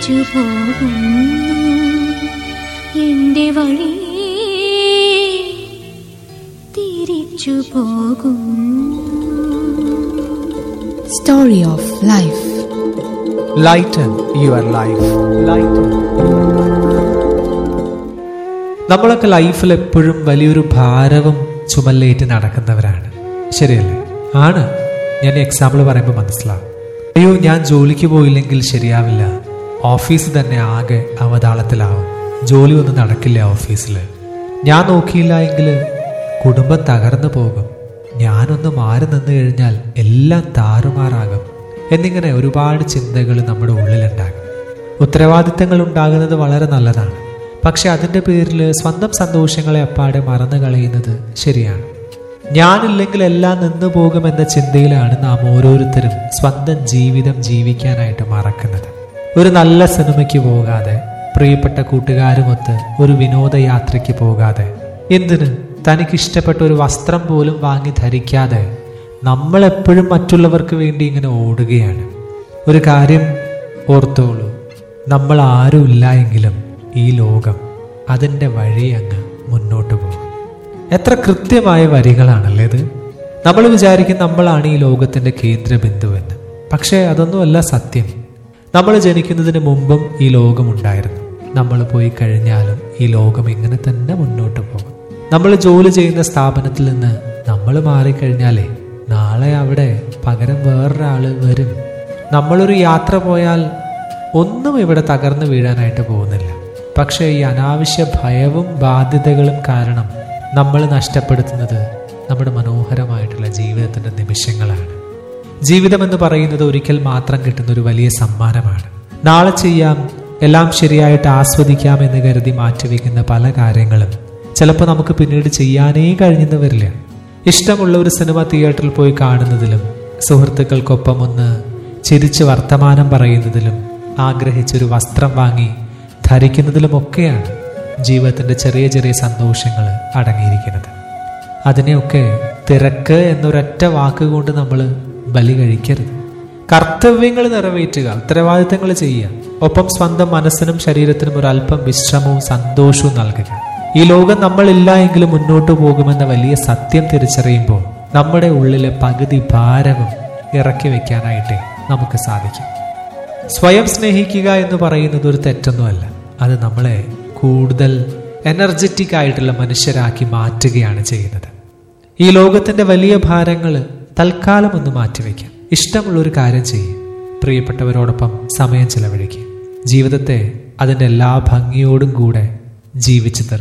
തിരിച്ചു പോകുന്നു എന്റെ വഴി തിരിച്ചു പോകുന്നു Story of Life lighten your life lighten നമ്മളൊക്കെ ലൈഫിൽ എപ്പോഴും വലിയൊരു ഭാരവും ചുമല്ലേറ്റ് നടക്കുന്നവരാണ് ശരിയല്ലേ ആണ് ഞാൻ എക്സാമ്പിൾ പറയുമ്പോൾ മനസ്സിലാവും അയ്യോ ഞാൻ ജോലിക്ക് പോയില്ലെങ്കിൽ ശരിയാവില്ല ഓഫീസ് തന്നെ ആകെ അവതാളത്തിലാവും ജോലി ഒന്നും നടക്കില്ല ഓഫീസിൽ ഞാൻ നോക്കിയില്ല എങ്കിൽ കുടുംബം തകർന്നു പോകും ഞാനൊന്ന് മാറി നിന്ന് കഴിഞ്ഞാൽ എല്ലാം താറുമാറാകും എന്നിങ്ങനെ ഒരുപാട് ചിന്തകൾ നമ്മുടെ ഉള്ളിലുണ്ടാകും ഉത്തരവാദിത്തങ്ങൾ ഉണ്ടാകുന്നത് വളരെ നല്ലതാണ് പക്ഷെ അതിൻ്റെ പേരിൽ സ്വന്തം സന്തോഷങ്ങളെ അപ്പാടെ മറന്നു കളയുന്നത് ശരിയാണ് ഞാനില്ലെങ്കിൽ എല്ലാം നിന്നു പോകുമെന്ന ചിന്തയിലാണ് നാം ഓരോരുത്തരും സ്വന്തം ജീവിതം ജീവിക്കാനായിട്ട് മറക്കുന്നത് ഒരു നല്ല സിനിമയ്ക്ക് പോകാതെ പ്രിയപ്പെട്ട കൂട്ടുകാരുമൊത്ത് ഒരു വിനോദയാത്രയ്ക്ക് പോകാതെ എന്തിന് തനിക്കിഷ്ടപ്പെട്ട ഒരു വസ്ത്രം പോലും വാങ്ങി ധരിക്കാതെ നമ്മൾ എപ്പോഴും മറ്റുള്ളവർക്ക് വേണ്ടി ഇങ്ങനെ ഓടുകയാണ് ഒരു കാര്യം ഓർത്തോളൂ നമ്മൾ ആരും ഇല്ല എങ്കിലും ഈ ലോകം അതിൻ്റെ വഴി അങ്ങ് മുന്നോട്ട് പോകും എത്ര കൃത്യമായ വരികളാണല്ലേ ഇത് നമ്മൾ വിചാരിക്കും നമ്മളാണ് ഈ ലോകത്തിന്റെ കേന്ദ്ര ബിന്ദുവെന്ന് പക്ഷേ അതൊന്നുമല്ല സത്യം നമ്മൾ ജനിക്കുന്നതിന് മുമ്പും ഈ ലോകമുണ്ടായിരുന്നു നമ്മൾ പോയി കഴിഞ്ഞാലും ഈ ലോകം ഇങ്ങനെ തന്നെ മുന്നോട്ട് പോകും നമ്മൾ ജോലി ചെയ്യുന്ന സ്ഥാപനത്തിൽ നിന്ന് നമ്മൾ മാറിക്കഴിഞ്ഞാലേ നാളെ അവിടെ പകരം വേറൊരാള് വരും നമ്മളൊരു യാത്ര പോയാൽ ഒന്നും ഇവിടെ തകർന്നു വീഴാനായിട്ട് പോകുന്നില്ല പക്ഷേ ഈ അനാവശ്യ ഭയവും ബാധ്യതകളും കാരണം നമ്മൾ നഷ്ടപ്പെടുത്തുന്നത് നമ്മുടെ മനോഹരമായിട്ടുള്ള ജീവിതത്തിന്റെ നിമിഷങ്ങളാണ് ജീവിതം എന്ന് പറയുന്നത് ഒരിക്കൽ മാത്രം കിട്ടുന്ന ഒരു വലിയ സമ്മാനമാണ് നാളെ ചെയ്യാം എല്ലാം ശരിയായിട്ട് ആസ്വദിക്കാം എന്ന് കരുതി മാറ്റിവെക്കുന്ന പല കാര്യങ്ങളും ചിലപ്പോൾ നമുക്ക് പിന്നീട് ചെയ്യാനേ കഴിഞ്ഞെന്ന് വരില്ല ഇഷ്ടമുള്ള ഒരു സിനിമ തിയേറ്ററിൽ പോയി കാണുന്നതിലും സുഹൃത്തുക്കൾക്കൊപ്പം ഒന്ന് ചിരിച്ച് വർത്തമാനം പറയുന്നതിലും ആഗ്രഹിച്ചൊരു വസ്ത്രം വാങ്ങി ധരിക്കുന്നതിലുമൊക്കെയാണ് ജീവിതത്തിന്റെ ചെറിയ ചെറിയ സന്തോഷങ്ങൾ അടങ്ങിയിരിക്കുന്നത് അതിനെയൊക്കെ തിരക്ക് എന്നൊരൊറ്റ വാക്കുകൊണ്ട് നമ്മൾ ബലി കഴിക്കരുത് കർത്തവ്യങ്ങൾ നിറവേറ്റുക ഉത്തരവാദിത്തങ്ങൾ ചെയ്യുക ഒപ്പം സ്വന്തം മനസ്സിനും ശരീരത്തിനും ഒരു അല്പം വിശ്രമവും സന്തോഷവും നൽകുക ഈ ലോകം നമ്മളില്ല എങ്കിലും മുന്നോട്ട് പോകുമെന്ന വലിയ സത്യം തിരിച്ചറിയുമ്പോൾ നമ്മുടെ ഉള്ളിലെ പകുതി ഭാരവും ഇറക്കി വെക്കാനായിട്ട് നമുക്ക് സാധിക്കും സ്വയം സ്നേഹിക്കുക എന്ന് പറയുന്നത് ഒരു തെറ്റൊന്നുമല്ല അത് നമ്മളെ കൂടുതൽ എനർജറ്റിക് ആയിട്ടുള്ള മനുഷ്യരാക്കി മാറ്റുകയാണ് ചെയ്യുന്നത് ഈ ലോകത്തിന്റെ വലിയ ഭാരങ്ങൾ തൽക്കാലം ഒന്ന് മാറ്റിവെക്കാം ഇഷ്ടമുള്ള ഒരു കാര്യം ചെയ്യും പ്രിയപ്പെട്ടവരോടൊപ്പം സമയം ചെലവഴിക്കുക ജീവിതത്തെ അതിൻ്റെ എല്ലാ ഭംഗിയോടും കൂടെ ജീവിച്ചു തീർക്കുക